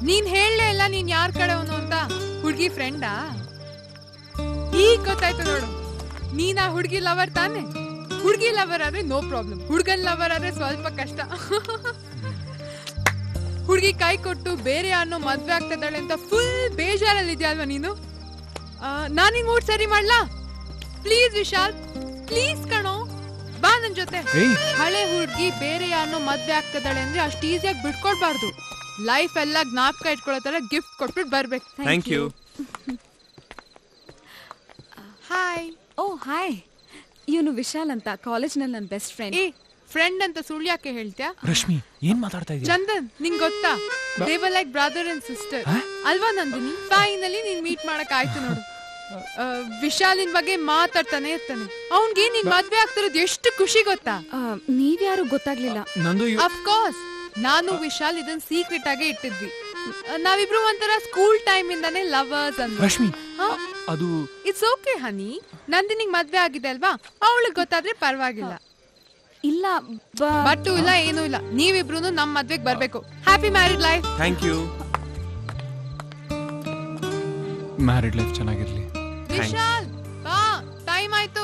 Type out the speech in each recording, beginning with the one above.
ನೀನ್ ಹೇಳಲೇ ಇಲ್ಲ ನೀನ್ ಯಾರ್ ಕಡೆವನು ಅಂತ ಹುಡ್ಗಿ ಫ್ರೆಂಡಾ ಈಗ ಗೊತ್ತಾಯ್ತು ನೋಡು ನೀನ್ ಆ ಹುಡ್ಗಿ ಲವರ್ ತಾನೆ ಹುಡ್ಗಿ ಲವರ್ ಆದ್ರೆ ನೋ ಪ್ರಾಬ್ಲಮ್ ಹುಡ್ಗನ್ ಲವರ್ ಆದ್ರೆ ಸ್ವಲ್ಪ ಕಷ್ಟ ಹುಡ್ಗಿ ಕೈ ಕೊಟ್ಟು ಬೇರೆ ಅನ್ನೋ ಮದ್ವೆ ಆಗ್ತಿದ್ದಾಳೆ ಅಂತ ಫುಲ್ ಬೇಜಾರಲ್ಲಿ ಇದೆಯಲ್ವಾ ನೀನು ನಾನು ನಿನ್ ಮೂಡ್ ಸರಿ ಮಾಡ್ಲಾ ಪ್ಲೀಸ್ ವಿಶಾಲ್ ಪ್ಲೀಸ್ ಕಣೋ ಬಾ ನನ್ ಜೊತೆ ಏಯ್ ಹಳೆ ಹುಡ್ಗಿ ಬೇರೆ ಯಾರನ್ನೋ ಮದ್ವೆ ಆಗ್ತಿದ್ದಾಳೆ ಅಂದ್ರೆ ಅಷ್ಟು ಈಸಿಯಾಗಿ ಬಿಟ್ಕೊಡ್ಬಾರ್ದು ಲೈಫ್ ಎಲ್ಲ ಜ್ಞಾಪಕ ಇಟ್ಕೊಳ್ಳೋ ತರ ಗಿಫ್ಟ್ ಕೊಟ್ಬಿಟ್ಟು ಬರ್ಬೇಕು thank you hi oh hi ಇವನು ವಿಶಾಲ್ ಅಂತ ಕಾಲೇಜ್ನಲ್ಲಿ ನನ್ನ ಬೆಸ್ಟ್ ಫ್ರೆಂಡ್ ಏ ಫ್ರೆಂಡ್ ಅಂತ ಸುಳ್ಳು ಯಾಕೆ ಹೇಳ್ತ್ಯಾ ರಶ್ಮಿ ಏನ್ ಮಾತಾಡ್ತಾ ಇದೀಯ ಚಂದನ್ ನಿಂಗ್ ಗೊತ್ತಾ ದೇವರ್ ಲೈಕ್ ಬ್ರದರ್ ಅಂಡ್ ಸಿಸ್ಟರ್ ಅಲ್ವಾ ನಂದಿನಿ ಫೈನಲಿ ನೀನ್ ಮೀಟ್ ಮಾಡಕ್ ಆಯ್ತು ನೋಡು ಆ, ವಿಶಾಲಿನ್ ಬಗ್ಗೆ ಮಾತಾಡ್ತಾನೆ ಇರ್ತಾನೆ ಅವ್ನ್ಗೆ ನೀನ್ ಮದ್ವೆ ಆಗ್ತಿರೋದು ಎಷ್ಟು ಖುಷಿ ಗೊತ್ತಾ ನೀವ್ಯಾರು ಗೊತ್ತಾಗ್ಲಿಲ್ಲ ನಂದು ಇವ್- ಅಫ್ಕೋರ್ಸ್ ನಾನು ವಿಶಾಲ್ ಇದನ್ ಸೀಕ್ರೆಟ್ ಆಗೇ ಇಟ್ಟಿದ್ವಿ ಆ, ನಾವಿಬ್ರು ಒಂಥರ ಸ್ಕೂಲ್ ಟೈಮ್ ಇಂದಾನೆ ಲವರ್ಸ್ ಅಂತ ರಶ್ಮಿ ಅದು ಇಟ್ಸ್ ಓಕೆ ಹನಿ ನಂದಿನಿಗ್ ಮದ್ವೆ ಆಗಿದೆ ಅಲ್ವಾ ಅವಳಿಗೆ ಗೊತ್ತಾದ್ರೆ ಪರವಾಗಿಲ್ಲ ಇಲ್ಲ ಬ- ಬಟ್ಟು ಇಲ್ಲ ಏನೂ ಇಲ್ಲ ನೀವಿಬ್ರು ನಮ್ ಮದ್ವೆಗ್ ಬರ್ಬೇಕು happy married life thank you married life ಚೆನ್ನಾಗಿರ್ಲಿ ವಿಶಾಲ್ ಬಾ ಟೈಮ್ ಆಯ್ತು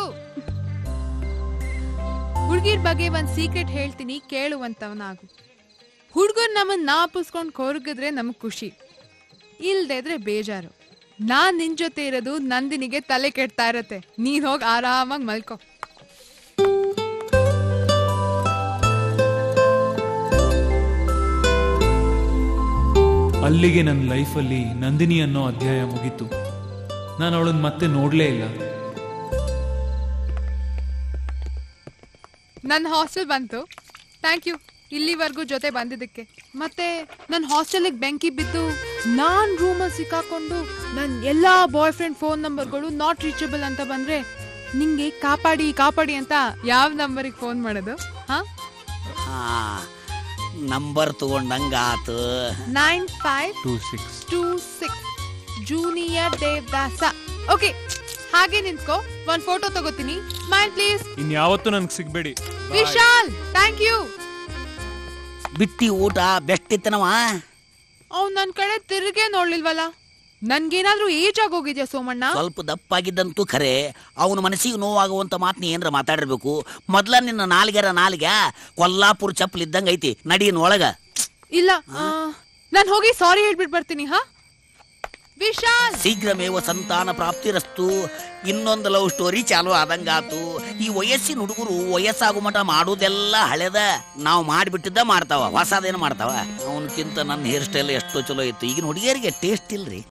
ಹುಡ್ಗಿರ್ ಬಗ್ಗೆ ಒಂದ್ ಸೀಕ್ರೆಟ್ ಹೇಳ್ತೀನಿ ಕೇಳುವಂತವನಾಗು ಹುಡ್ಗರ್ ನಮ್ಮನ್ ನಾಪಿಸ್ಕೊಂಡ್ ಕೊರಗಿದ್ರೆ ನಮಗ್ ಖುಷಿ ಇಲ್ದೇ ಇದ್ರೆ ಬೇಜಾರು ನಾನ್ ನಿನ್ ಜೊತೆ ಇರೋದು ನಂದಿನಿಗೆ ತಲೆ ಕೆಡ್ತಾ ಇರತ್ತೆ ನೀನ್ ಹೋಗ್ ಆರಾಮಾಗ್ ಮಲ್ಕೋ ಅಲ್ಲಿಗೆ ನನ್ನ ಲೈಫಲ್ಲಿ ನಂದಿನಿ ಅನ್ನೋ ಅಧ್ಯಾಯ ಮುಗೀತು ನಾನು ಅವಳನ್ನ ಮತ್ತೆ ನೋಡ್ಲೇ ಇಲ್ಲ ನನ್ನ ಹಾಸ್ಟೆಲ್ ಬಂತು ಥ್ಯಾಂಕ್ ಯು ಇಲ್ಲಿವರೆಗೂ ಜೊತೆ ಬಂದಿದ್ದಕ್ಕೆ ಮತ್ತೆ ನನ್ನ ಹಾಸ್ಟೆಲಿಗೆ ಬೆಂಕಿ ಬಿದ್ದು ನಾನ್ ರೂಮಲ್ಲಿ ಸಿಕ್ಕಾಕೊಂಡು ನನ್ನ ಎಲ್ಲಾ ಬಾಯ್ ಫ್ರೆಂಡ್ ಫೋನ್ ನಂಬರ್ಗಳು ನಾಟ್ ರೀಚಬಲ್ ಅಂತ ಬಂದ್ರೆ ನಿಂಗೆ ಕಾಪಾಡಿ ಕಾಪಾಡಿ ಅಂತ ಯಾವ ನಂಬರಿಗೆ ಫೋನ್ ಮಾಡೋದು ಹಾ ಹಾ ನಂಬರ್ ತಗೊಂಡಂಗಾತು nine five two six two six junior Devadasa okay ಹಾಗೆ ನಿಂತ್ಕೋ ಒಂದ್ ಫೋಟೋ ತಗೋತೀನಿ ಸ್ಮೈಲ್ ಪ್ಲೀಸ್ ಇನ್ಯಾವತ್ತೂ ನನ್ಗೆ ಸಿಗ್ಬೇಡಿ ವಿಶಾಲ್ ಥ್ಯಾಂಕ್ ಯು ಬಿಟ್ಟಿ ಊಟ ಬೆಸ್ಟ್ ಇತ್ತನವ ಅವ್ನ್ ನನ್ ಕಡೆ ತಿರುಗೇ ನೋಡ್ಲಿಲ್ವಲ್ಲ ನನ್ಗೇನಾದ್ರೂ ಏಜ್ ಆಗೋಗಿದ್ಯಾ ಸೋಮಣ್ಣ ಸ್ವಲ್ಪ ದಪ್ಪಾಗಿದ್ದಂತೂ ಖರೆ ಅವನ ಮನಸ್ಸಿಗೆ ನೋವಾಗುವಂತ ಮಾತನ್ನ ಏನ್ರ ಮಾತಾಡಿರ್ಬೇಕು ಮೊದ್ಲ ನಿನ್ನ ನಾಲ್ಗೆರ ನಾಲ್ಗೆ ಕೊಲ್ಲಾಪುರ ಚಪ್ಪಲ್ ಇದ್ದಂಗ ಐತಿ ನಡೀನ್ ಒಳಗ ಇಲ್ಲ ಆ, ನಾನ್ ಹೋಗಿ ಸಾರಿ ಹೇಳ್ಬಿಟ್ ಬರ್ತೀನಿ ಹಾ ವಿಶಾಲ್ ಶೀಘ್ರಮೇವ ಸಂತಾನ ಪ್ರಾಪ್ತಿರಸ್ತು ಇನ್ನೊಂದು ಲವ್ ಸ್ಟೋರಿ ಚಾಲು ಆದಂಗಾತು ಈ ವಯಸ್ಸಿನ ಹುಡುಗರು ವಯಸ್ಸಾಗೋ ಮಟ ಮಾಡೋದೆಲ್ಲ ಹಳೆದ ನಾವು ಮಾಡಿಬಿಟ್ಟಿದ್ದ ಮಾಡ್ತಾವ ಹೊಸದೇನು ಮಾಡ್ತಾವ ಅವನಕ್ಕಿಂತ ನನ್ನ ಹೇರ್ ಸ್ಟೈಲ್ ಎಷ್ಟೋ ಚಲೋ ಇತ್ತು ಈಗಿನ ಹುಡುಗಿಯರಿಗೆ ಟೇಸ್ಟ್ ಇಲ್ರಿ